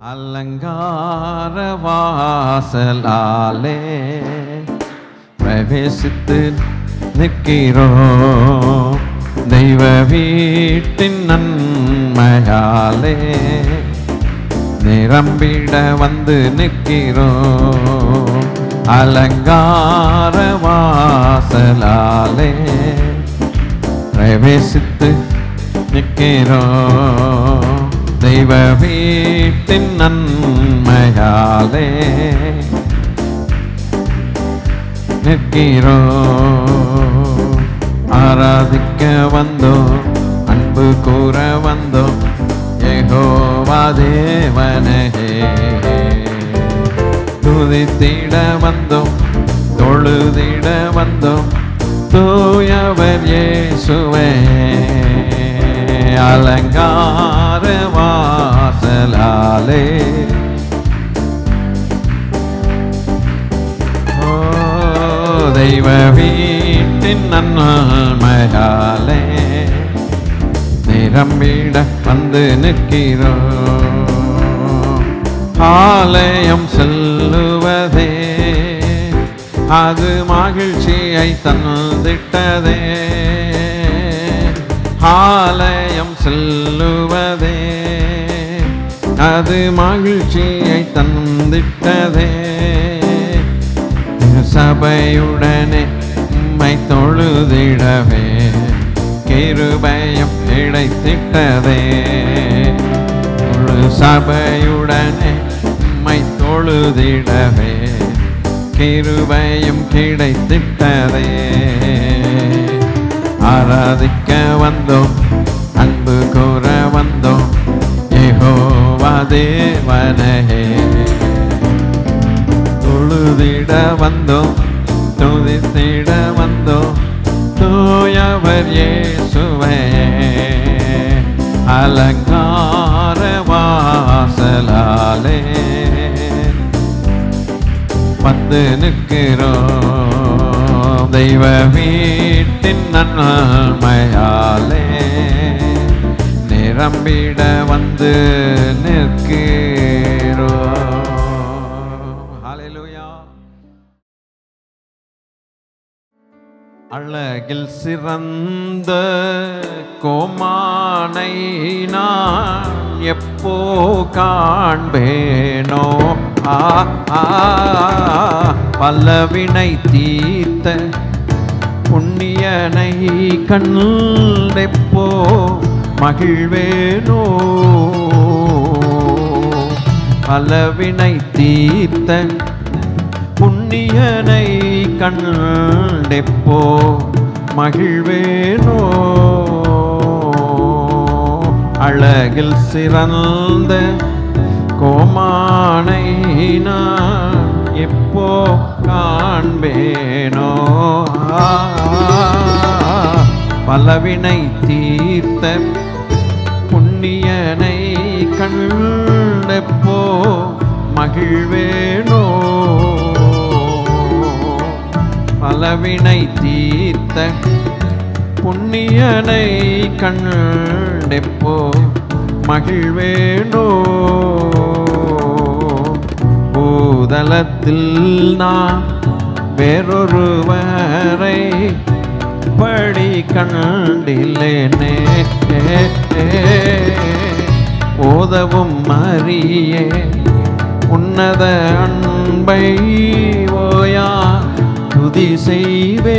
அலங்கார வாசலாலே பிரவேசித்து நிற்கிறோம் தெய்வ வீட்டின் நன்மையாலே நிரம்பிட வந்து நிற்கிறோம் அலங்கார வாசலாலே பிரவேசித்து நிற்கிறோம் தெய்வ வீட்டின் நன்மையாலே நிற்கிறோம் ஆராதிக்க வந்தோம் அன்பு கூற வந்தோம் ஏகோவா தேவனே துதித்திட வந்தோம் தொழுதிட வந்தோம் தூயவர் இயேசுவே அலங்கார வாசலாலே ஓ தெய்வ வீட்டின் நன்மையாலே நிரம்பிட வந்து நிற்கிறோம் ஆலயம் செல்லுவதே அது மகிழ்ச்சியை தந்திட்டதே ஆலயம் செல்லுவதே அது மகிழ்ச்சியை தந்திட்டதே சபையுடனே உம்மை தொழுதிடவே கிருபயம் கிடைத்திட்டதே முழு சபையுடனே உம்மை தொழுதிடவே கிருபயம் கிடைத்திட்டதே ஆராதிக்க வந்தோம் அன்பு கூற வந்தோம் ஏகோவா தேவனே தொழுதிட வந்தோம் துதித்திட வந்தோம் தூயவர் இயேசுவே அலங்கார வாசலாலே வந்து நிற்கிறோம் தெய்வ வீட்டின் நன்மையாலே நிரம்பிட வந்து நிற்கிறோம் ஹalleluya அழகில் சிறந்த கோமானை நான் எப்போ காண்பேனோ ஆ ஆ பல்லவினை தீர்த்த புண்ணியனை கண்டெப்போ மகிழ்வேனோ பலவினை தீர்த்த புண்ணியனை கண்டெப்போ மகிழ்வேனோ அழகில் சிறந்த கோமானை நான் எப்போ காண்பேனோ ஆ, பலவினை தீர்த்த புண்ணியனை கண்டப்போ மகிழ்வேனோ பலவினை தீர்த்த புண்ணியனை கண்டெப்போ மகிழ்வேனோ பூதலத்தில் நான் வேறொருவரை படி கண்டில்லேனே ஓதவும் அறியே உன்னத அன்பை ஓயா துதி செய்வே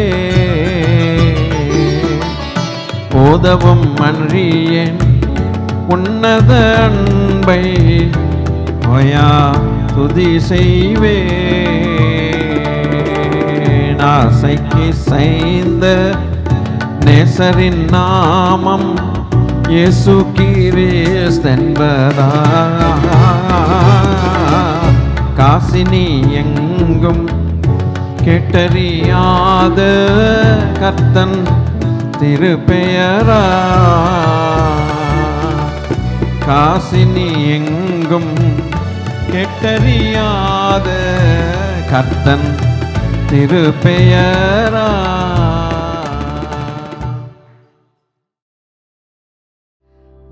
ஓதவும் அன்றியேன் உன்னத அன்பை ஓயா துதி செய்வே ஆசைக்கு செய்த நேசரின் நாமம் இயேசு கிறிஸ்தென்பதா காசினி எங்கும் கேட்டறியாத கர்த்தன் திருப்பெயரா காசினி எங்கும் கேட்டறியாத கர்த்தன் திருப்பெயரா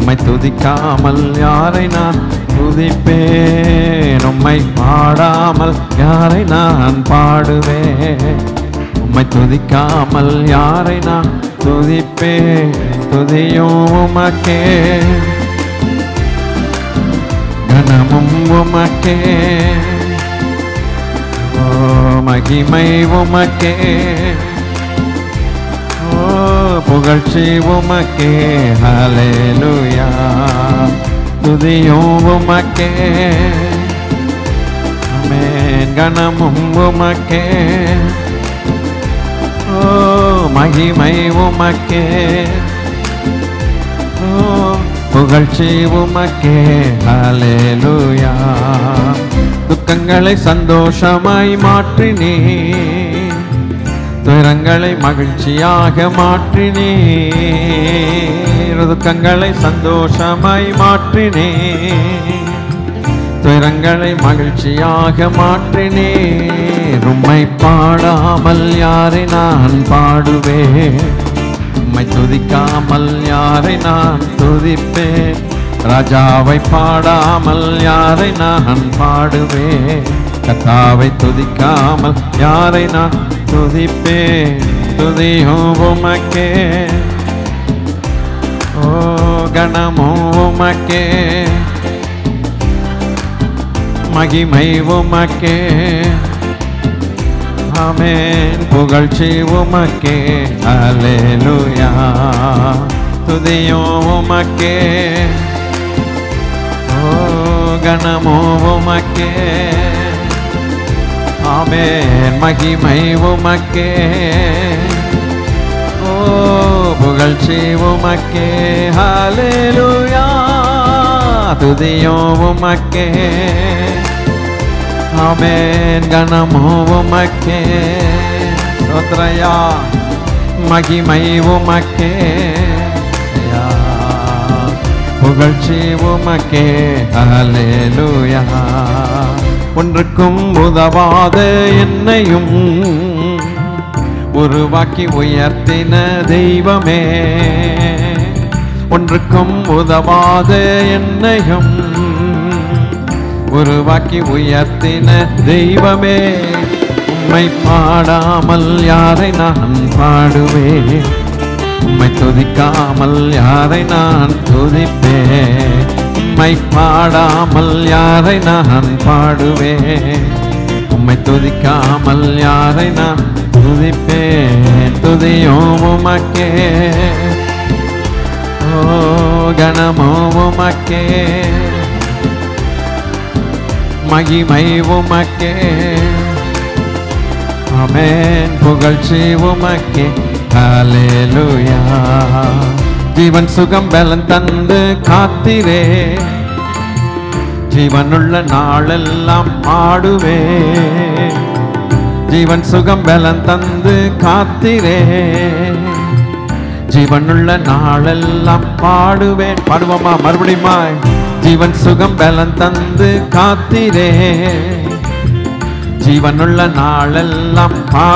உம்மை துதிக்காமல் யாரை நான் துதிப்பேன் உம்மை பாடாமல் யாரை நான் பாடுவேன் உம்மை துதிக்காமல் யாரை நான் துதிப்பேன் துதியும் உமக்கே கனமும் உமக்கே ஓ மகிமை உமக்கே ஓ புகழ்ச்சி உமக்கே ஹalleluya துதியும் உமக்கே ஆமென் கனமும் உமக்கே ஓ மகிமை உமக்கே ஓ புகழ்ச்சி உமக்கே ஹalleluya துக்கங்களை சந்தோஷமாய் மாற்றினே துயரங்களை மகிழ்ச்சியாக மாற்றினே துக்கங்களை சந்தோஷமாய் மாற்றினே துயரங்களை மகிழ்ச்சியாக மாற்றினே உம்மை பாடாமல் யாரை நான் பாடுவேன் உம்மை துதிக்காமல் யாரை நான் துதிப்பேன் ராஜாவை பாடாமல் யாரை நான் பாடுவேன் கத்தாவை துதிக்காமல் யாரை நான் துதிப்பேன் துதியும் உமக்கே ஓ கணமும் உமக்கே மகிமை உமக்கே ஆமென் புகழ்ச்சி உமக்கே அல்லேலூயா துதியும் உமக்கே ஓ கணமோ உமக்கே ஆமென் மகிமை உமக்கே ஓ புகழ்ச்சி உமக்கே ஹalleluya துதியும் உமக்கே ஆமென் கணமோ உமக்கே சோத்ரயா மகிமை உமக்கே யா. புகழ்ச்சி உமக்கே ஹalleluya ஒன்றுக்கும் உதவாத என்னையும் உருவாக்கி உயர்த்தின தெய்வமே ஒன்றுக்கும் உதவாத என்னையும் உருவாக்கி உயர்த்தின தெய்வமே உம்மை பாடாமல் யாரை நான் பாடுவேன் உம்மை துதிக்காமல் யாரை நான் துதிப்பேன் உம்மை பாடாமல் யாரை நான் பாடுவேன் உம்மை துதிக்காமல் யாரை நான் துதிப்பேன் துதியும் உமக்கே ஓ கணமோ உமக்கே மகிமை உமக்கே ஆமென் புகழ்ச்சி உமக்கே ஹalleluya ஜீவன் சுகம் பலன் தந்து காத்திரே ஜீவனுள்ள நாளெல்லாம் ஆடுவே ஜீவன் சுகம் பலன் தந்து காத்திரே ஜீவனுள்ள நாளெல்லாம் பாடுவேன் பாடுவோமா மறுபடியுமா ஜீவன் சுகம் பலன் தந்து காத்திரே ஜீவனுள்ள நாளெல்லாம்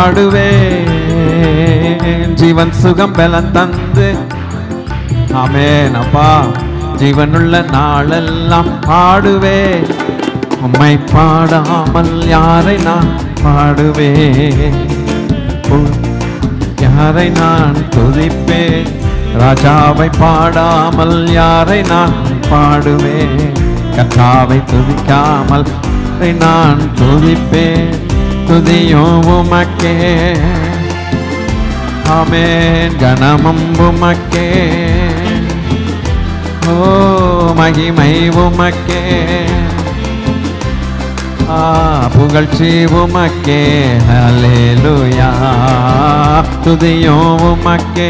பாடுவேன் ஜீவன் சுகம் பலன் தந்து ஆமென் அப்பா ஜீவனுள்ள நாளெல்லாம் பாடுவேன் உம்மை பாடாமல் யாரை நான் பாடுவேன் உம் யாரை நான் துதிப்பேன் ராஜாவை பாடாமல் யாரை நான் பாடுவேன் கத்தாவை துதிக்காமல் யாரை நான் துதிப்பேன் துதியும் உமக்கே ஆமென் கணமும் உமக்கே ஓ மகிமை உமக்கே ஆ புகழ்ச்சி உமக்கே ஹalleluya துதியும் உமக்கே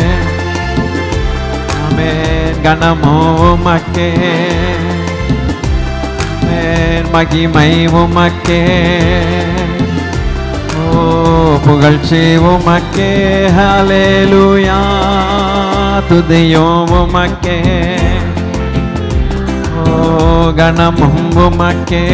ஆமென் கணமோ உமக்கே ஆமென் மகிமை உமக்கே ஓ புகழ்ச்சி உமக்கே ஹalleluya துதியும் உமக்கே ஓ கணமும் உமக்கே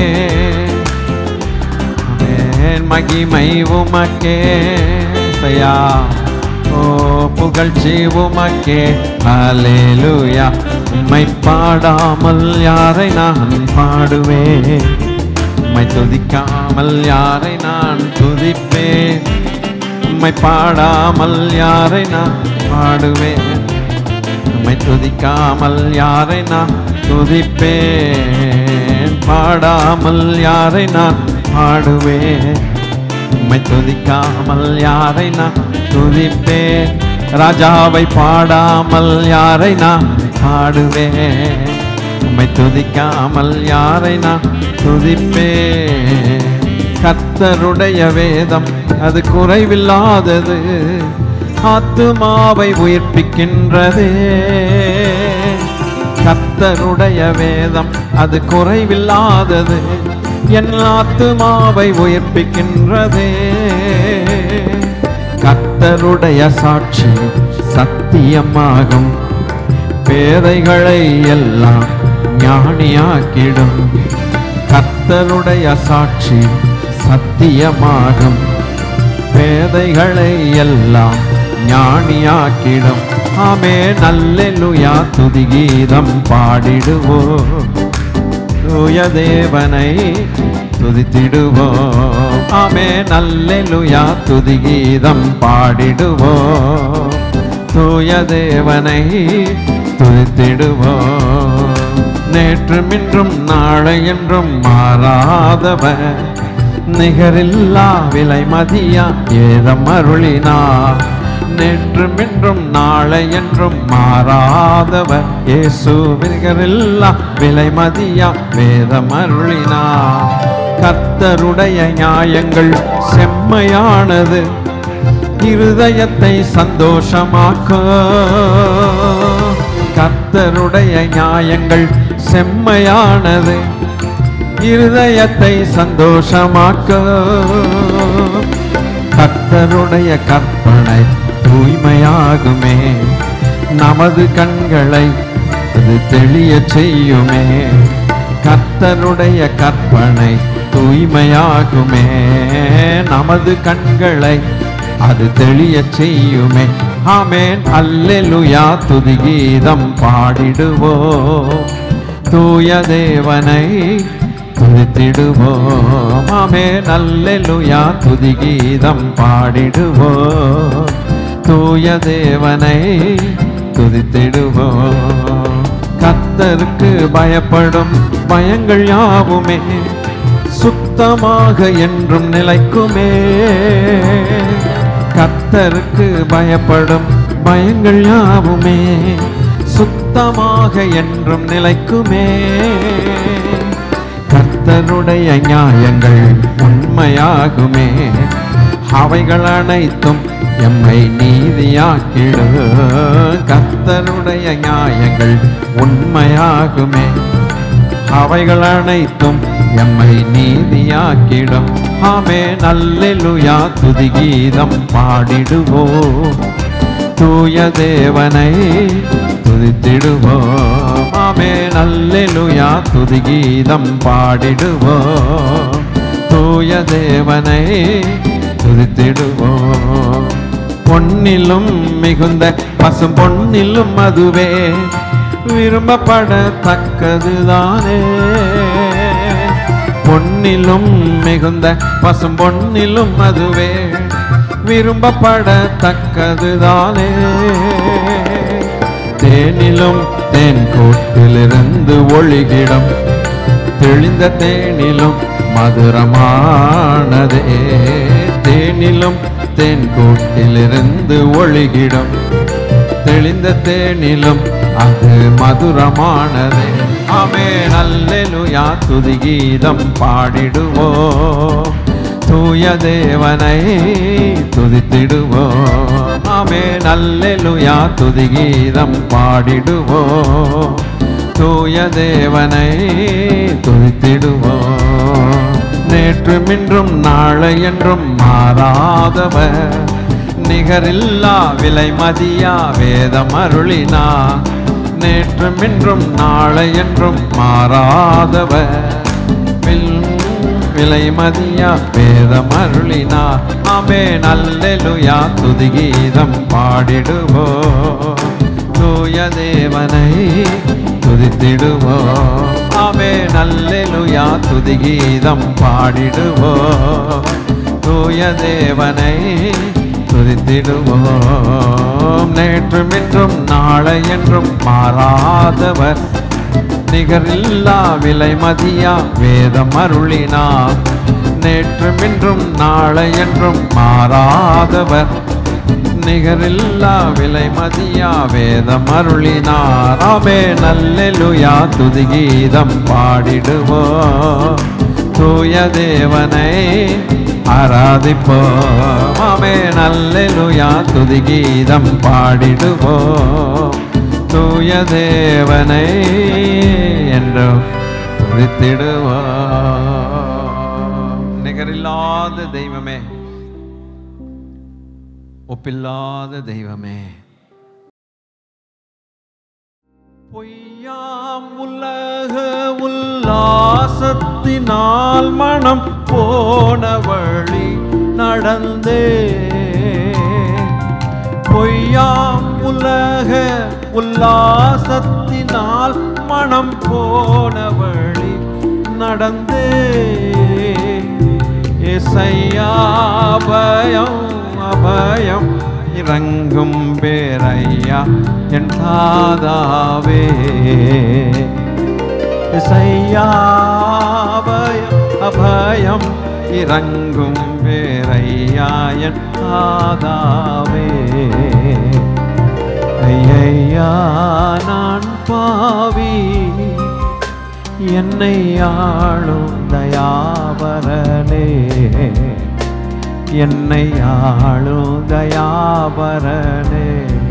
ஆமென் மகிமை உமக்கே சயா ஓ புகழ்ச்சி உமக்கே ஹalleluya உம்மை பாடாமல் யாரை நான் பாடுவேன் உம்மை துதிக்காமல் யாரை நான் துதிப்பேன் உம்மை பாடாமல் யாரை நான் பாடுவேன் உம்மை துதிக்காமல் யாரை நான் துதிப்பேன் பாடாமல் யாரை நான் பாடுவேன் உம்மை துதிக்காமல் யாரை நான் துதிப்பேன் ராஜாவை பாடாமல் யாரை நான் பாடுவேன் உம்மை துதிக்காமல் யாரை நான் துதிப்பேன் கர்த்தருடைய வேதம் அது குறைவில்லாதது ஆத்துமாவை உயிர்ப்பிக்கின்றது கர்த்தருடைய வேதம் அது குறைவில்லாதது என் ஆத்துமாவை உயிர்ப்பிக்கின்றது கர்த்தருடைய சாட்சி சத்தியமாகும் பேதைகளை எல்லாம் ஞானியாக்கிடும் கர்த்தருடைய சாட்சி சத்தியமாகும் பேதைகளை எல்லாம் ஞானியாக்கிடும் ஆமே நல்லெலுயா துதிகீதம் பாடிடுவோம் தூய தேவனை துதித்திடுவோம் ஆமே நல்லெலுயா துதிகீதம் பாடிடுவோம் தூய தேவனை துதித்திடுவோம் நேற்றும் இன்றும் நாளை என்றும் மாறாதவர் நிகரில்லா விலை மதியா ஏதம் அருளினார் நேற்றும் இன்றும் நாளை என்றும் மாறாதவர் இயேசு நிகரில்லா விலை மதியா வேதம் அருளினார் கர்த்தருடைய நியாயங்கள் செம்மையானது இருதயத்தை சந்தோஷமாக்கும் கர்த்தருடைய நியாயங்கள் செம்மையானது இருதயத்தை சந்தோஷமாக்க கர்த்தருடைய கற்பனை தூய்மையாகுமே நமது கண்களை அது தெளிய செய்யுமே கர்த்தருடைய கற்பனை தூய்மையாகுமே நமது கண்களை அது தெளிய செய்யுமே ஆமேன் அல்லேலுயா துதிகீதம் பாடிடுவோம் தூய தேவனை துதித்திடுவோம் ஆமேன் அல்லேலுயா துதிகீதம் பாடிடுவோம் தூய தேவனை துதித்திடுவோம் கர்த்தருக்கு பயப்படும் பயங்கள் யாவுமே சுத்தமாக என்றும் நிலைக்குமே கர்த்தருக்கு பயப்படும் பயங்கள் யாவுமே சுத்தமாக என்றும் நிலைக்குமே கர்த்தருடைய நியாயங்கள் உண்மையாகுமே அவைகள் அனைத்தும் எம்மை நீதியாக்கிடு கர்த்தருடைய நியாயங்கள் உண்மையாகுமே அவைகள் அனைத்தும் எம்மை நீதியாக்கிடும் ஆமே நல்லெலுயா துதிகீதம் பாடிடுவோம் தூய தேவனை துதித்திடுவோம் ஆமே நல்லெலுயா துதிகீதம் பாடிடுவோம் தூய தேவனை துதித்திடுவோம் பொன்னிலும் மிகுந்த பசும் பொன்னிலும் அதுவே விரும்பப்படத்தக்கதுதானே பொன்னிலும் மிகுந்த பசும் பொன்னிலும் அதுவே விரும்பப்படத்தக்கதுதானே தேனிலும் தேன் கூட்டிலிருந்து ஒளிகிடம் தெளிந்த தேனிலும் மதுரமானதே தேனிலும் தேன் கூட்டிலிருந்து ஒளிகிடம் தெளிந்த தேனிலும் அது மதுரமானதே ஆமே நல்லெலுயா துதிகீதம் பாடிடுவோம் தூய தேவனை துதித்திடுவோம் ஆமே நல்லெலுயா துதிகீதம் பாடிடுவோம் தூய தேவனை துதித்திடுவோம் நேற்றும் இன்றும் நாளை என்றும் மாறாதவர் நிகரில்லா விலை மதியா வேதம் அருளினா நேற்றும் இன்றும் நாளை என்றும் மாறாதவர் வில்- விலை மதியா வேதம் அருளினா ஆமே நல்லெலுயா துதிகீதம் பாடிடுவோம் தூய தேவனை துதித்திடுவோம் ஆமே நல்லேலுயா துதிகீதம் பாடிடுவோம் தூய தேவனை துதித்திடுவோம் நேற்றும் இன்றும் நாளை என்றும் மாறாதவர் நிகரில்லா விலை மதியா வேதம் அருளினார் நேற்றும் இன்றும் நாளை என்றும் மாறாதவர் நிகரில்லா விலை மதியா வேதம் அருளினார் ஆமே நல்லெலுயா துதிகீதம் பாடிடுவோம் தூய தேவனை ஆராதிப்போம் ஆமே நல்லெலுயா துதிகீதம் பாடிடுவோம் தூய தேவனை என்றும் துதித்திடுவோம் நிகரில்லாத தெய்வமே ஒப்பில்லாத தெய்வமே பொய்யாம் உலக உல்லாசத்தினால் மனம் போன வழி நடந்தே பொய்யாம் உலக உல்லாசத்தினால் மனம் போன வழி நடந்தே இசையாபயம் அபயம் இறங்கும் பேரையா என் தாதாவே இசையாபயம் அபயம் இறங்கும் பேரையா என் தாதாவே ஐயா நான் பாவி என்னை ஆளும் தயாபரனே என்னை ஆளும் தயாபரனே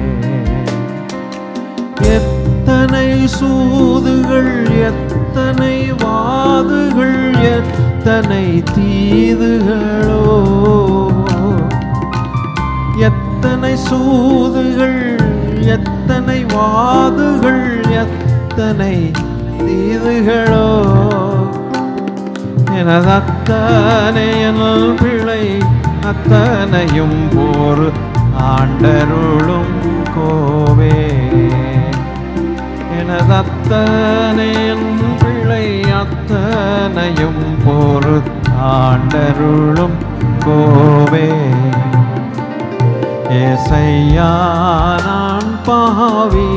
எத்தனை சூதுகள் எத்தனை வாதுகள் எத்தனை தீதுகளோ எத்தனை சூதுகள் எத்தனை வாதுகள் எத்தனை தீதுகளோ எனது அத்தனையல் பிழை அத்தனையும் போர் ஆண்டருளும் கோவே எனது அத்தனையன் பிழை அத்தனையும் போர் ஆண்டருளும் கோவே ஏசையா நான் பாவி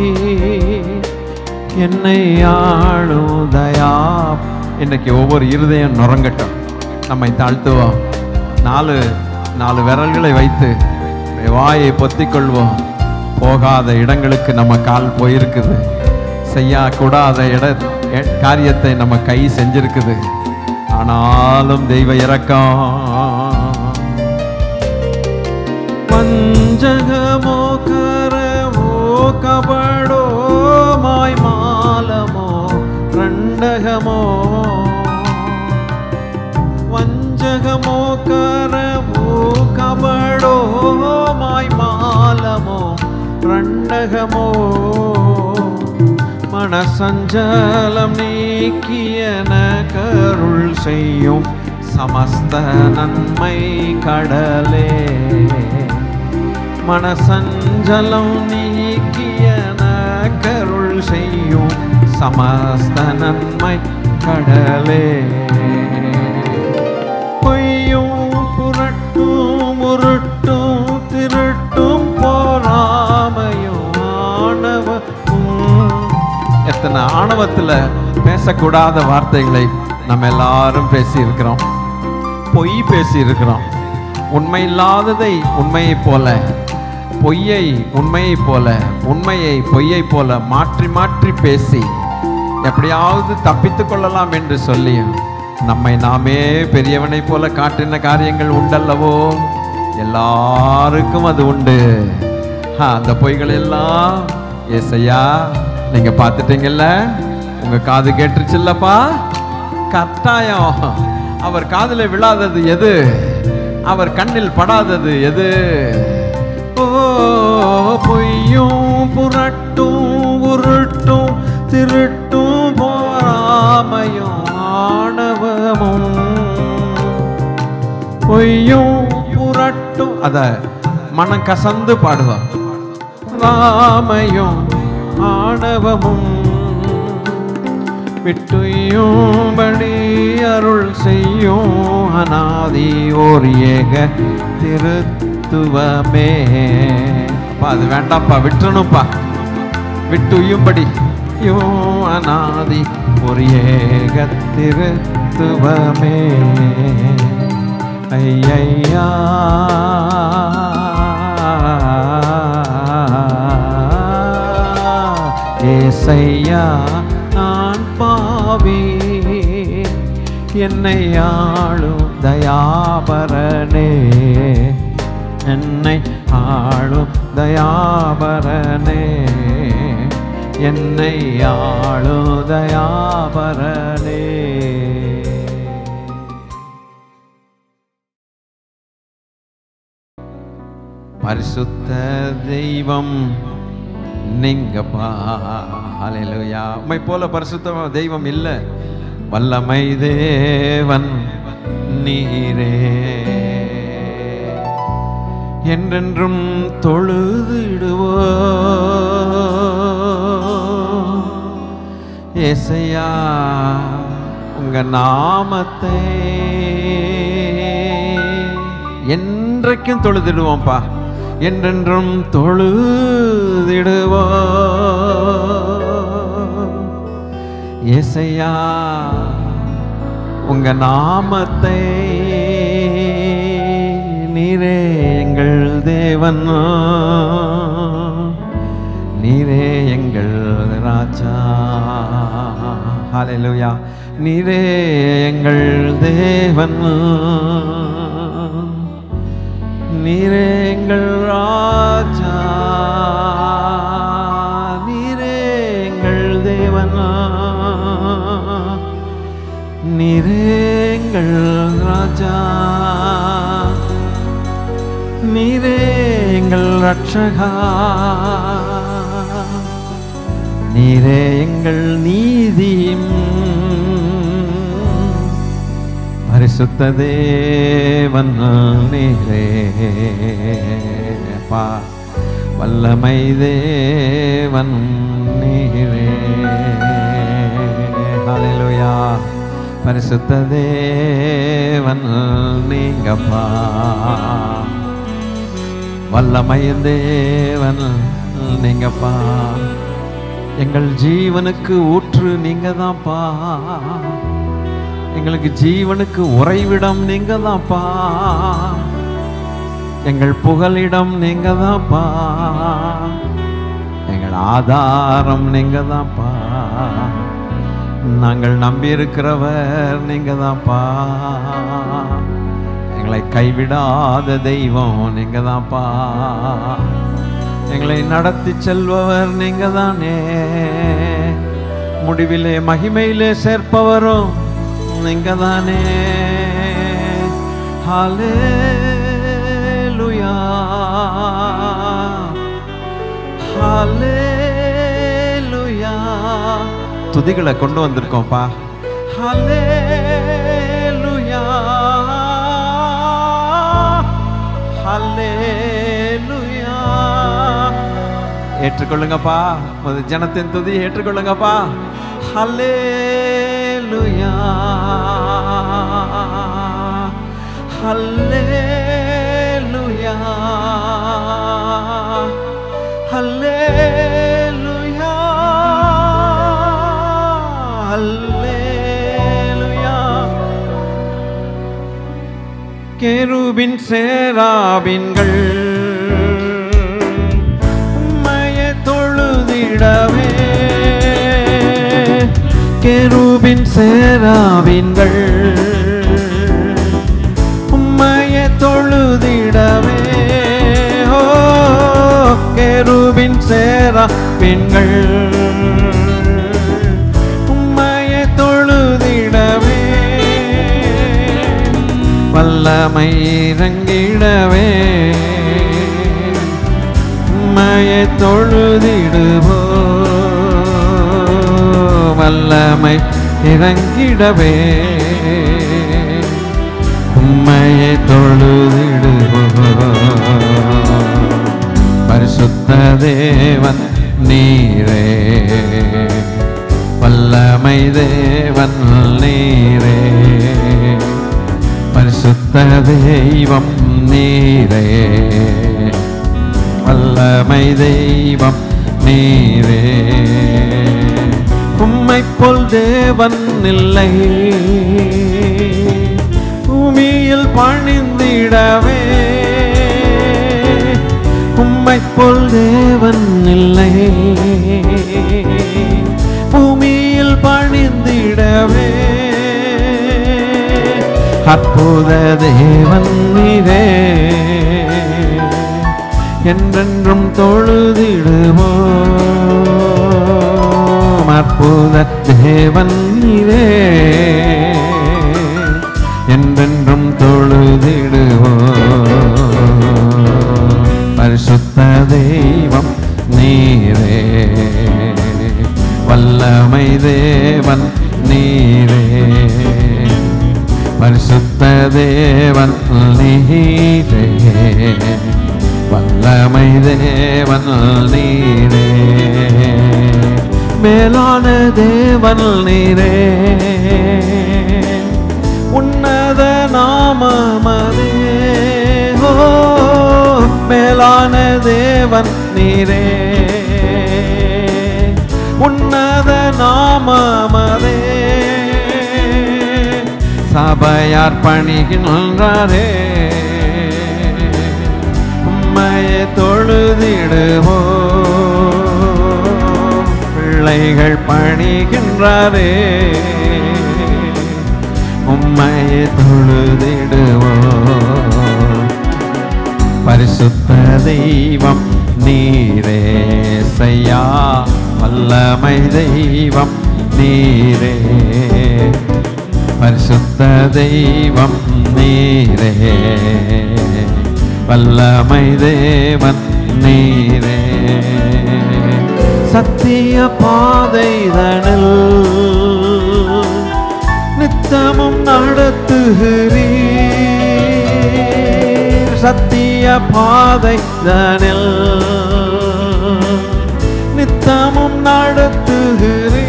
என்னை ஆளுதயா இன்னைக்கு ஒவ்வொரு இருதயம் நுறங்கட்டும் நம்மை தாழ்த்துவோம் நாலு நாலு விரல்களை வைத்து வாயை பொத்திக் கொள்வோம் போகாத இடங்களுக்கு நம்ம கால் போயிருக்குது செய்யக்கூடாத இட எ- காரியத்தை நம்ம கை செஞ்சிருக்குது ஆனாலும் தெய்வ இரக்கம் பஞ்சகமோ கரவோ கபடோ மாய் மாலமோ ரண்டகமோ வஞ்சகமோ கரவோ கபடோ மாய் மாலமோ ரண்டகமோ மனசஞ்சலம் நீக்கியன கருள் செய்யும் சமஸ்த நன்மை கடலே மனசஞ்சலம் நீக்கியன கருள் செய்யும் சமஸ்த நன்மை கடலே பொய்யும் புரட்டும் உருட்டும் திருட்டும் போராமையும் ஆணவமும் எத்தனை ஆணவத்துல பேசக்கூடாத வார்த்தைகளை நம்ம எல்லாரும் பேசி இருக்கிறோம் பொய் பேசி இருக்கிறோம் உண்மை இல்லாததை உண்மையைப் போல பொய்யை உண்மையைப் போல உண்மையை பொய்யைப் போல மாற்றி மாற்றி பேசி எப்படியாவது தப்பித்துக் கொள்ளலாம் என்று சொல்லி நம்மை நாமே பெரியவனைப் போல காட்டின காரியங்கள் உண்டல்லவோ எல்லாருக்கும் அது உண்டு ஆ, அந்த பொய்கள் எல்லாம் ஏசையா நீங்க பார்த்துட்டீங்கல்ல உங்க காது கேட்டுருச்சுல்லப்பா கட்டாயம் அவர் காதுல விழாதது எது அவர் கண்ணில் படாதது எது ஓ பொய்யும் புரட்டும் உருட்டும் திருட்டும் போராமையும் ஆணவமும் பொய்யும் புரட்டும் அத மனம் கசந்து பாடுவான் ராமையும் ஆணவமும் விட்டுயும்படி அருள் செய்யும் அநாதி ஓர் ஏக திருத்துவமே அப்பா அது வேண்டாம்ப்பா விட்டுறணும்ப்பா விட்டுயும்படி யோ அநாதி ஒரு ஏக திருத்துவமே ஐயா ஏசையா நான் பாவி என்னை ஆளும் தயாபரனே என்னை ஆளும் தயாபரனே என்னை ஆளும் தயாபரனே பரிசுத்த தெய்வம் நீங்கப்பா ஹalleluya உம்மை போல பரிசுத்த தெய்வம் இல்லை வல்லமை தேவன் நீரே என்றென்றும் தொழுதிடுவோ ஏசையா உங்க நாமத்தை என்றைக்கும் தொழுதிடுவோம்ப்பா என்றென்றும் தொழுதிடுவோ ஏசையா உங்க நாமத்தை நீரே எங்கள் தேவன் நீரே எங்கள் ராஜா ஹalleluya நீரே எங்கள் தேவன் நீரே எங்கள் ராஜா நீரே எங்கள் தேவன் நீரே எங்கள் ராஜா நீரே எங்கள் ரட்சகா நீரே எங்கள் நீதியும் பரிசுத்த தேவன் நீரே பா வல்லமை தேவன் நீரே ஹalleluya பரிசுத்த தேவன் நீங்கப்பா வல்லமை தேவன் நீங்கப்பா எங்கள் ஜீவனுக்கு ஊற்று நீங்க தான்ப்பா எங்களுக்கு ஜீவனுக்கு உறைவிடம் நீங்க தான்ப்பா எங்கள் புகலிடம் நீங்க தான்ப்பா எங்கள் ஆதாரம் நீங்க தான்ப்பா நாங்கள் நம்பியிருக்கிறவர் நீங்க தான்ப்பா எங்களை கைவிடாத தெய்வம் நீங்க தான்ப்பா எங்களை நடத்தி செல்பவர் நீங்க தானே முடிவிலே மகிமையிலே சேர்ப்பவரும் நீங்க தானே ஹalleluya ஹalleluya துதிகளை கொண்டு வந்திருக்கோம்ப்பா ஹalleluya ஹalleluya ஏற்றுக்கொள்ளுங்கப்பா உமது ஜனத்தின் துதி ஏற்றுக்கொள்ளுங்கப்பா ஹalleluya ஹalleluya ஹalleluya ஹalleluya கேருபின் சேராபின்கள் உம்மைய தொழுதிடவே கேருபின் சேராபின்கள் உம்மைய தொழுதிடவே ஓ கேருபின் சேராபின்கள் உம்மைய தொழுதிடவே வல்லமை இறங்கிடவே உம்மையை தொழுதிடுவோ வல்லமை இறங்கிடவே உம்மையை தொழுதிடுவோ பரிசுத்த தேவன் நீரே வல்லமை தேவன் நீரே பரிசுத்த தெய்வம் நீரே வல்லமை தெய்வம் நீரே உம்மை போல் தேவன் இல்லை பூமியில் பணிந்திடவே உம்மை போல் தேவன் இல்லை பூமியில் பணிந்திடவே அற்புத தேவன் நீரே என்றென்றும் தொழுதிடுவோம் அற்புத தேவன் நீரே என்றென்றும் தொழுதிடுவோம் பரிசுத்த தெய்வம் நீரே வல்லமை தேவன் நீரே பரிசுத்த தேவன் நீரே வல்லமை தேவன் நீரே மேலான தேவன் நீரே உன்னத நாமமதே ஓ மேலான தேவன் நீரே உன்னத நாமமதே சபையார் பணிகின்றாரே உம்மையை தொழுதிடுவோ பிள்ளைகள் பணிகின்றாரே உம்மையை தொழுதிடுவோ பரிசுத்த தெய்வம் நீரே செய்யா வல்லமை தெய்வம் நீரே பரிசுத்த தெய்வம் நீரே வல்லமை தேவன் நீரே சத்திய பாதைதனில் நித்தமும் நடத்துகிறீர் சத்திய பாதைதனில் நித்தமும் நடத்துகிறீர்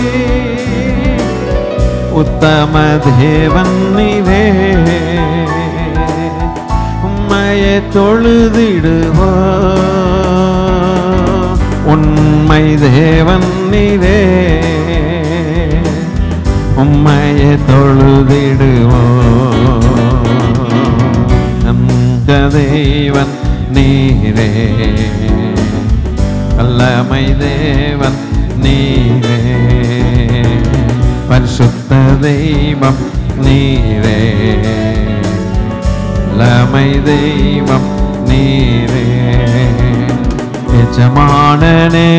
உத்தம தேவன் நீரே உம்மையை தொழுதிடுவோ உண்மை தேவன் நீரே உம்மையை தொழுதிடுவோ அந்த தேவன் நீரே வல்லமை தேவன் நீரே பரிசுத்த தெய்வம் நீரே வல்லமை தெய்வம் நீரே எஜமானனே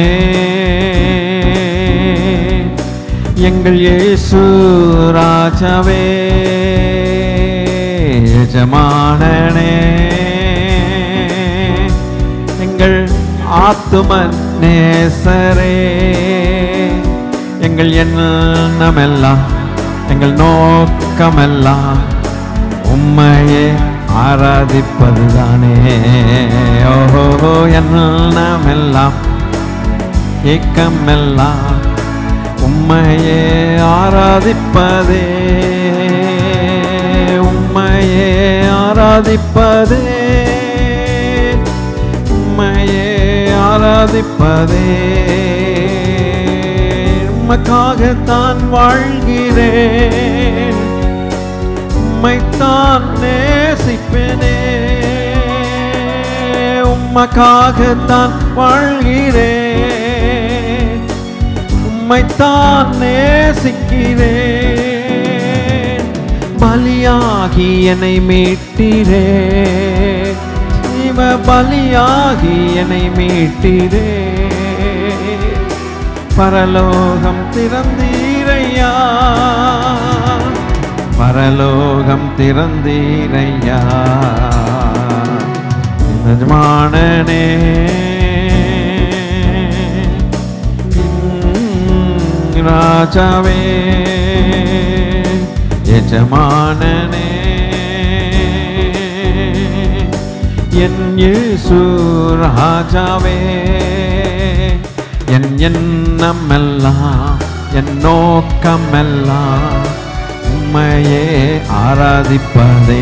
எங்கள் இயேசு ராஜாவே எஜமானனே எங்கள் ஆத்தும நேசரே எங்கள் எண்ணமெல்லாம் எங்கள் நோக்கமெல்லாம் உம்மையே ஆராதிப்பதுதானே ஓஹோ எண்ணமெல்லாம் ஏக்கமெல்லாம் உம்மையே ஆராதிப்பதே உம்மையே ஆராதிப்பதே உம்மையே ஆராதிப்பதே உமக்காகத்தான் வாழ்கிறேன் உம்மைத்தான் நேசிப்பேனே உமக்காகத்தான் வாழ்கிறேன் உம்மைத்தான் நேசிக்கிறேன் பலியாகி என்னை மீட்டிரே ஜீவ பலியாகி என்னை மீட்டிரே பரலோகம் திறந்தீரையா பரலோகம் திறந்தீரையா எஜமானனே உம், ராஜாவே எஜமானனே என் இயேசு ராஜாவே என் எண்ணமெல்லாம் என் நோக்கமெல்லாம் உம்மையே ஆராதிப்பதே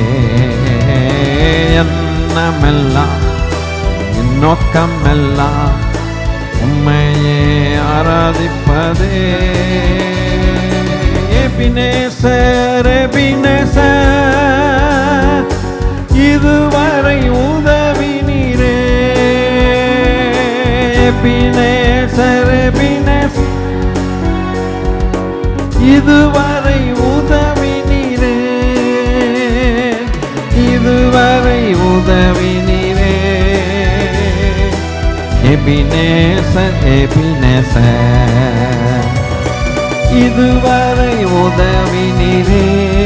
எண்ணமெல்லாம் என் நோக்கமெல்லாம் உம்மையே ஆராதிப்பதே எபினேசர் எபினேசர் இதுவரை உதவி நீரே எபினேசர் எபினேசர் இதுவரை உதவி நீரே இதுவரை உதவி நீரே எபினேசர் எபினேசர் இதுவரை உதவி நீரே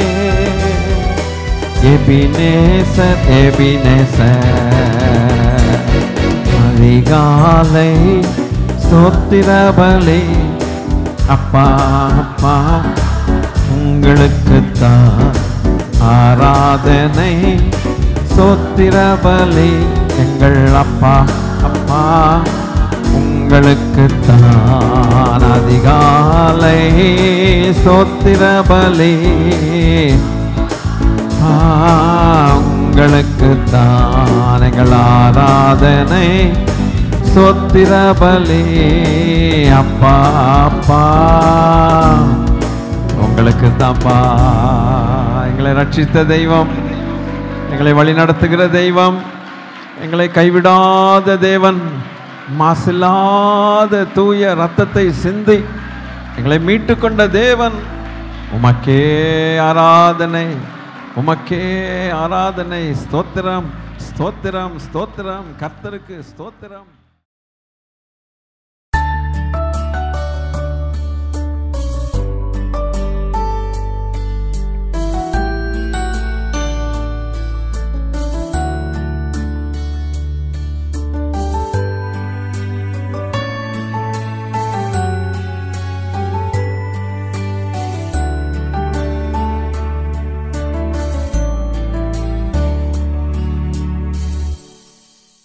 எபினேசர் எபினேசர் அதிகாலை ஸ்தோத்திரபலி அப்பா அப்பா உங்களுக்குத்தான் ஆராதனை சோத்திரபலி எங்கள் அப்பா அப்பா உங்களுக்குத்தான் அதிகாலை சோத்திரபலி ஆ, உங்களுக்குத்தான் எங்கள் ஆராதனை சொத்திரபலி அப்பா அப்பா உங்களுக்கு தான்ப்பா எங்களை ரட்சித்த தெய்வம் எங்களை வழிநடத்துகிற தெய்வம் எங்களை கைவிடாத தேவன் மாசில்லாத தூய ரத்தத்தை சிந்தி எங்களை மீட்டுக்கொண்ட தேவன் உமக்கே ஆராதனை உமக்கே ஆராதனை ஸ்தோத்திரம் ஸ்தோத்திரம் ஸ்தோத்திரம் கர்த்தருக்கு ஸ்தோத்திரம்